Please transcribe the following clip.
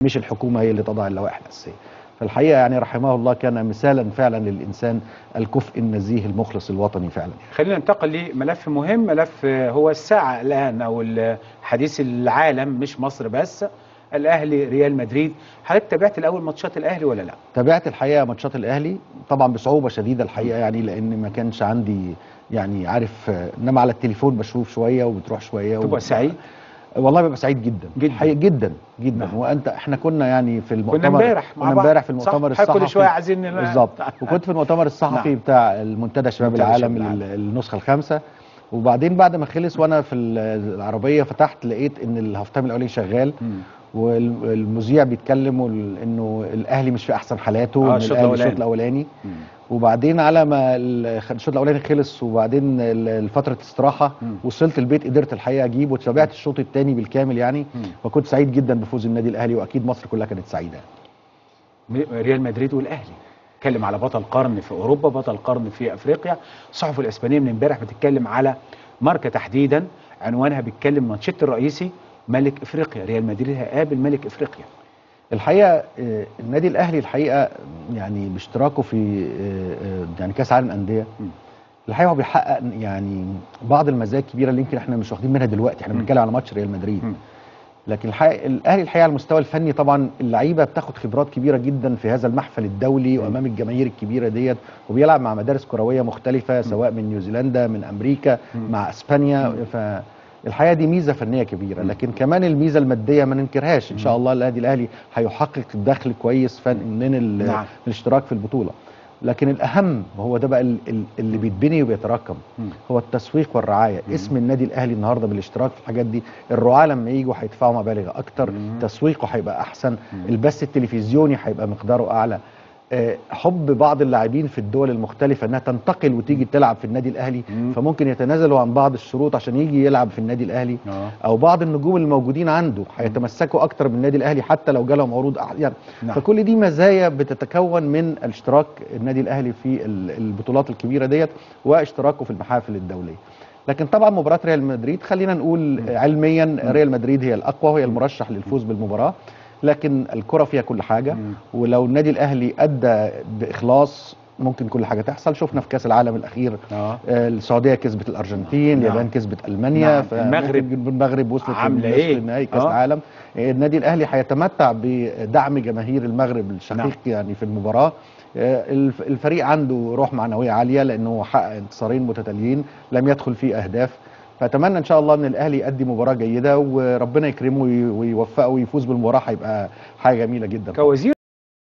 مش الحكومه هي اللي تضع اللوائح الاساسيه فالحقيقه يعني رحمه الله كان مثالا فعلا للانسان الكفء النزيه المخلص الوطني فعلا خلينا ننتقل لملف مهم ملف هو الساعة الآن أو حديث العالم مش مصر بس الأهلي ريال مدريد حضرتك تابعت الأول ماتشات الأهلي ولا لا؟ تابعت الحقيقه ماتشات الاهلي طبعا بصعوبه شديده الحقيقه يعني لان ما كانش عندي يعني عارف آه، انما على التليفون بشوف شويه وبتروح شويه تبقى سعيد؟ والله ببقى سعيد جدا جداً. حقيقة جدا جدا نعم. وانت احنا كنا يعني في المؤتمر كنا امبارح مع كنا بعض امبارح في المؤتمر صح؟ حضرتك الصحفي كل شوية عايزين نلا- بالظبط وكنت في المؤتمر الصحفي نعم. بتاع المنتدى شباب منتدى العالم شباب ال- العالم. النسخه الخامسه وبعدين بعد ما خلص وانا في ال- العربيه فتحت لقيت ان الهاف تايم الاولاني شغال مم. والمذيع بيتكلم وال- انه الاهلي مش في احسن حالاته آه، إن الشوط الأهلي الأولاني. الشوط الاولاني مم. وبعدين على ما ال- الشوط الاولاني خلص وبعدين ال- فتره استراحه مم. وصلت البيت قدرت الحقيقه اجيب وتابعت الشوط الثاني بالكامل يعني مم. وكنت سعيد جدا بفوز النادي الاهلي واكيد مصر كلها كانت سعيده م- ريال مدريد والاهلي اتكلم على بطل قرن في اوروبا بطل قرن في افريقيا الصحف الاسبانيه من امبارح بتتكلم على ماركه تحديدا عنوانها بيتكلم مانشيت الرئيسي ملك افريقيا ريال مدريد هيقابل ملك افريقيا الحقيقه آه، النادي الاهلي الحقيقه يعني باشتراكه في آه، آه، يعني كاس عالم الانديه مم. الحقيقه هو بيحقق يعني بعض المزايا الكبيره اللي يمكن احنا مش واخدين منها دلوقتي احنا مم. بنتكلم على ماتش ريال مدريد مم. لكن الحقيقة الاهلي الحقيقه على المستوى الفني طبعا اللعيبه بتاخد خبرات كبيره جدا في هذا المحفل الدولي مم. وامام الجماهير الكبيره ديت وبيلعب مع مدارس كرويه مختلفه سواء من نيوزيلندا من امريكا مم. مع اسبانيا مم. فالحقيقه دي ميزه فنيه كبيره مم. لكن كمان الميزه الماديه ما ننكرهاش ان شاء مم. الله النادي الاهلي هيحقق دخل كويس فن من ال- نعم. الاشتراك في البطوله لكن الاهم وهو ده بقى ال- ال- اللي بيتبني وبيتراكم مم. هو التسويق والرعايه مم. اسم النادي الاهلي النهارده بالاشتراك في الحاجات دي الرعاه لما يجوا هيدفعوا مبالغ اكتر مم. تسويقه هيبقى احسن مم. البث التلفزيوني هيبقى مقداره اعلى آه، حب بعض اللاعبين في الدول المختلفه انها تنتقل وتيجي تلعب في النادي الاهلي مم. فممكن يتنازلوا عن بعض الشروط عشان يجي يلعب في النادي الاهلي اه او بعض النجوم الموجودين عنده هيتمسكوا اكتر بالنادي الاهلي حتى لو جالهم عروض أح- يعني نعم. فكل دي مزايا بتتكون من الاشتراك النادي الاهلي في ال- البطولات الكبيره ديت واشتراكه في المحافل الدوليه لكن طبعا مباراه ريال مدريد خلينا نقول علميا ريال مدريد هي الاقوى وهي المرشح للفوز بالمباراه لكن الكره فيها كل حاجه مم. ولو النادي الاهلي ادى باخلاص ممكن كل حاجه تحصل شفنا في كاس العالم الاخير اه آه، السعوديه كسبت الارجنتين نعم. اليابان كسبت المانيا نعم. فممكن المغرب المغرب وصلت عاملة لنصف إيه؟ النهائي كاس آه. العالم آه، النادي الاهلي هيتمتع بدعم جماهير المغرب الشقيق نعم. يعني في المباراه آه، الف- الفريق عنده روح معنويه عاليه لانه حقق انتصارين متتاليين لم يدخل فيه اهداف فاتمنى ان شاء الله ان الاهلي يؤدي مباراه جيده وربنا يكرمه وي- ويوفقه ويفوز بالمباراه هيبقى حاجه جميله جدا كوزير